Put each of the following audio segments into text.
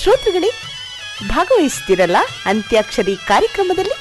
ಶ್ರೋತೃಗಳೇ ಭಾಗವಹಿಸ್ತಿರಲ್ಲ ಅಂತ್ಯಾಕ್ಷರಿ ಕಾರ್ಯಕ್ರಮದಲ್ಲಿ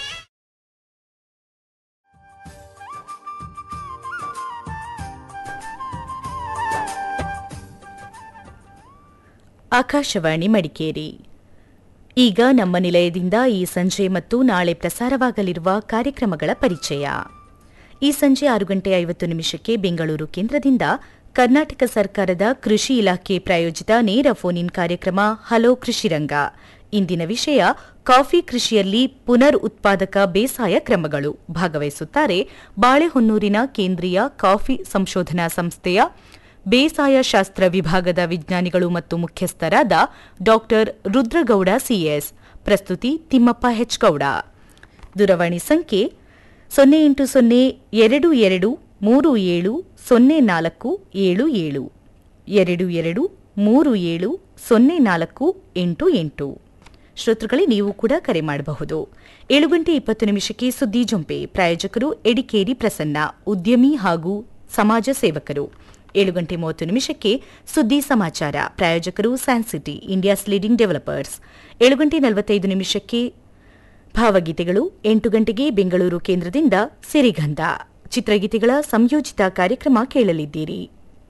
ಆಕಾಶವಾಣಿ ಮಡಿಕೇರಿ ಈಗ ನಮ್ಮ ನಿಲಯದಿಂದ ಈ ಸಂಜೆ ಮತ್ತು ನಾಳೆ ಪ್ರಸಾರವಾಗಲಿರುವ ಕಾರ್ಯಕ್ರಮಗಳ ಪರಿಚಯ ಈ ಸಂಜೆ ಆರು ಗಂಟೆ ಐವತ್ತು ನಿಮಿಷಕ್ಕೆ ಬೆಂಗಳೂರು ಕೇಂದ್ರದಿಂದ ಕರ್ನಾಟಕ ಸರ್ಕಾರದ ಕೃಷಿ ಇಲಾಖೆ ಪ್ರಾಯೋಜಿತ ನೇರ ಫೋನ್ ಇನ್ ಕಾರ್ಯಕ್ರಮ ಹಲೋ ಕೃಷಿರಂಗ ಇಂದಿನ ವಿಷಯ ಕಾಫಿ ಕೃಷಿಯಲ್ಲಿ ಪುನರ್ ಉತ್ಪಾದಕ ಬೇಸಾಯ ಕ್ರಮಗಳು ಭಾಗವಹಿಸುತ್ತಾರೆ ಬಾಳೆಹೊನ್ನೂರಿನ ಕೇಂದ್ರೀಯ ಕಾಫಿ ಸಂಶೋಧನಾ ಸಂಸ್ಥೆಯ ಬೇಸಾಯ ಶಾಸ್ತ್ರ ವಿಭಾಗದ ವಿಜ್ಞಾನಿಗಳು ಮತ್ತು ಮುಖ್ಯಸ್ಥರಾದ ಡಾಕ್ಟರ್ ರುದ್ರಗೌಡ ಸಿಎಸ್ ಪ್ರಸ್ತುತಿ ತಿಮ್ಮಪ್ಪ ಹೆಚ್ ಗೌಡ ದೂರವಾಣಿ ಸಂಖ್ಯೆ ಸೊನ್ನೆ ಎಂಟು ಸೊನ್ನೆ ಎರಡು ಎರಡು ಮೂರು ಏಳು ಸೊನ್ನೆ ನಾಲ್ಕು ಏಳು ಏಳು ಎರಡು ಎರಡು ಮೂರು ಏಳು ಸೊನ್ನೆ ನಾಲ್ಕು ಎಂಟು ಎಂಟು ಶ್ರೋತೃಗಳೇ ನೀವು ಕೂಡ ಕರೆ ಮಾಡಬಹುದು ಏಳು ಗಂಟೆ ಇಪ್ಪತ್ತು ನಿಮಿಷಕ್ಕೆ ಸುದ್ದಿ ಜೊಂಪೆ ಪ್ರಾಯೋಜಕರು ಎಡಿಕೇರಿ ಪ್ರಸನ್ನ ಉದ್ಯಮಿ ಹಾಗೂ ಸಮಾಜ ಸೇವಕರು ಏಳು ಗಂಟೆ ಮೂವತ್ತು ನಿಮಿಷಕ್ಕೆ ಸುದ್ದಿ ಸಮಾಚಾರ ಪ್ರಾಯೋಜಕರು ಸ್ಯಾನ್ಸಿಟಿ ಇಂಡಿಯಾಸ್ ಲೀಡಿಂಗ್ ಡೆವಲಪರ್ಸ್ ಏಳು ಗಂಟೆ ನಲವತ್ತೈದು ನಿಮಿಷಕ್ಕೆ ಭಾವಗೀತೆಗಳು ಎಂಟು ಗಂಟೆಗೆ ಬೆಂಗಳೂರು ಕೇಂದ್ರದಿಂದ ಸಿರಿಗಂಧ ಚಿತ್ರಗೀತೆಗಳ ಸಂಯೋಜಿತ ಕಾರ್ಯಕ್ರಮ ಕೇಳಲಿದ್ದೀರಿ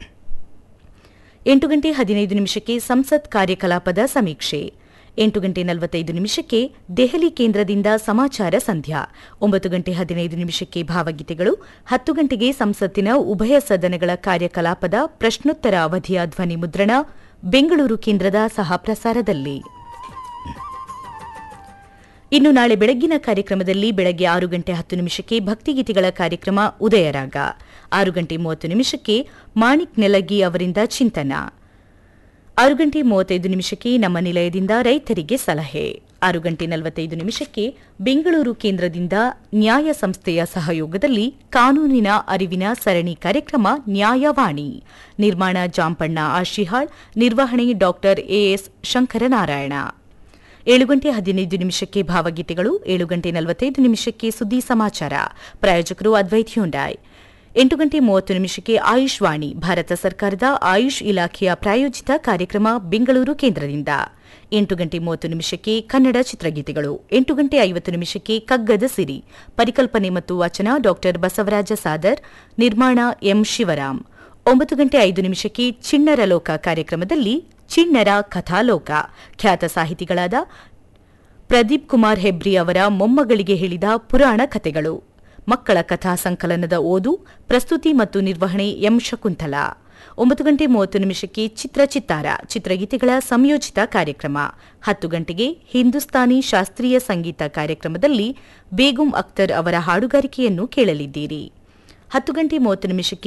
ಎಂಟು ಗಂಟೆ ಹದಿನೈದು ನಿಮಿಷಕ್ಕೆ ಸಂಸತ್ ಕಾರ್ಯಕಲಾಪದ ಸಮೀಕ್ಷೆ ಎಂಟು ಗಂಟೆ ನಲವತ್ತೈದು ನಿಮಿಷಕ್ಕೆ ದೆಹಲಿ ಕೇಂದ್ರದಿಂದ ಸಮಾಚಾರ ಸಂಧ್ಯಾ ಒಂಬತ್ತು ಗಂಟೆ ಹದಿನೈದು ನಿಮಿಷಕ್ಕೆ ಭಾವಗೀತೆಗಳು ಹತ್ತು ಗಂಟೆಗೆ ಸಂಸತ್ತಿನ ಉಭಯ ಸದನಗಳ ಕಾರ್ಯಕಲಾಪದ ಪ್ರಶ್ನೋತ್ತರ ಅವಧಿಯ ಧ್ವನಿ ಮುದ್ರಣ ಬೆಂಗಳೂರು ಕೇಂದ್ರದ ಸಹ ಪ್ರಸಾರದಲ್ಲಿ ಇನ್ನು ನಾಳೆ ಬೆಳಗ್ಗಿನ ಕಾರ್ಯಕ್ರಮದಲ್ಲಿ ಬೆಳಗ್ಗೆ ಆರು ಗಂಟೆ ಹತ್ತು ನಿಮಿಷಕ್ಕೆ ಭಕ್ತಿಗೀತೆಗಳ ಕಾರ್ಯಕ್ರಮ ಉದಯರಾಗ ಆರು ಗಂಟೆ ಮೂವತ್ತು ನಿಮಿಷಕ್ಕೆ ಮಾಣಿಕ್ ನೆಲಗಿ ಅವರಿಂದ ಚಿಂತನ ಆರು ಗಂಟೆ ಮೂವತ್ತೈದು ನಿಮಿಷಕ್ಕೆ ನಮ್ಮ ನಿಲಯದಿಂದ ರೈತರಿಗೆ ಸಲಹೆ ಆರು ಗಂಟೆ ನಲವತ್ತೈದು ನಿಮಿಷಕ್ಕೆ ಬೆಂಗಳೂರು ಕೇಂದ್ರದಿಂದ ನ್ಯಾಯ ಸಂಸ್ಥೆಯ ಸಹಯೋಗದಲ್ಲಿ ಕಾನೂನಿನ ಅರಿವಿನ ಸರಣಿ ಕಾರ್ಯಕ್ರಮ ನ್ಯಾಯವಾಣಿ ನಿರ್ಮಾಣ ಜಾಂಪಣ್ಣ ಆಶಿಹಾಳ್ ನಿರ್ವಹಣೆ ಡಾಕ್ಟರ್ ಎಎಸ್ ಶಂಕರನಾರಾಯಣ ಏಳು ಗಂಟೆ ಹದಿನೈದು ನಿಮಿಷಕ್ಕೆ ಭಾವಗೀತೆಗಳು ಏಳು ಗಂಟೆ ನಲವತ್ತೈದು ನಿಮಿಷಕ್ಕೆ ಸುದ್ದಿ ಸಮಾಚಾರ ಪ್ರಾಯೋಜಕರು ಅದ್ವೈತ್ ಹ್ಯುಂಡಾಯ್ ಎಂಟು ಗಂಟೆ ಮೂವತ್ತು ನಿಮಿಷಕ್ಕೆ ಆಯುಷ್ ವಾಣಿ ಭಾರತ ಸರ್ಕಾರದ ಆಯುಷ್ ಇಲಾಖೆಯ ಪ್ರಾಯೋಜಿತ ಕಾರ್ಯಕ್ರಮ ಬೆಂಗಳೂರು ಕೇಂದ್ರದಿಂದ ಎಂಟು ಗಂಟೆ ಮೂವತ್ತು ನಿಮಿಷಕ್ಕೆ ಕನ್ನಡ ಚಿತ್ರಗೀತೆಗಳು ಎಂಟು ಗಂಟೆ ಐವತ್ತು ನಿಮಿಷಕ್ಕೆ ಕಗ್ಗದ ಸಿರಿ ಪರಿಕಲ್ಪನೆ ಮತ್ತು ವಚನ ಡಾಕ್ಟರ್ ಬಸವರಾಜ ಸಾದರ್ ನಿರ್ಮಾಣ ಎಂ ಶಿವರಾಮ್ ಒಂಬತ್ತು ಗಂಟೆ ಐದು ನಿಮಿಷಕ್ಕೆ ಚಿಣ್ಣರ ಲೋಕ ಕಾರ್ಯಕ್ರಮದಲ್ಲಿ ಚಿಣ್ಣರ ಕಥಾಲೋಕ ಖ್ಯಾತ ಸಾಹಿತಿಗಳಾದ ಪ್ರದೀಪ್ ಕುಮಾರ್ ಹೆಬ್ರಿ ಅವರ ಮೊಮ್ಮಗಳಿಗೆ ಹೇಳಿದ ಪುರಾಣ ಕಥೆಗಳು ಮಕ್ಕಳ ಕಥಾ ಸಂಕಲನದ ಓದು ಪ್ರಸ್ತುತಿ ಮತ್ತು ನಿರ್ವಹಣೆ ಎಂ ಶಕುಂತಲಾ ಒಂಬತ್ತು ಗಂಟೆ ಮೂವತ್ತು ನಿಮಿಷಕ್ಕೆ ಚಿತ್ರ ಚಿತ್ತಾರ ಚಿತ್ರಗೀತೆಗಳ ಸಂಯೋಜಿತ ಕಾರ್ಯಕ್ರಮ ಹತ್ತು ಗಂಟೆಗೆ ಹಿಂದೂಸ್ತಾನಿ ಶಾಸ್ತ್ರೀಯ ಸಂಗೀತ ಕಾರ್ಯಕ್ರಮದಲ್ಲಿ ಬೇಗುಂ ಅಖ್ತರ್ ಅವರ ಹಾಡುಗಾರಿಕೆಯನ್ನು ಕೇಳಲಿದ್ದೀರಿ ಹತ್ತು ಗಂಟೆ ಮೂವತ್ತು ನಿಮಿಷಕ್ಕೆ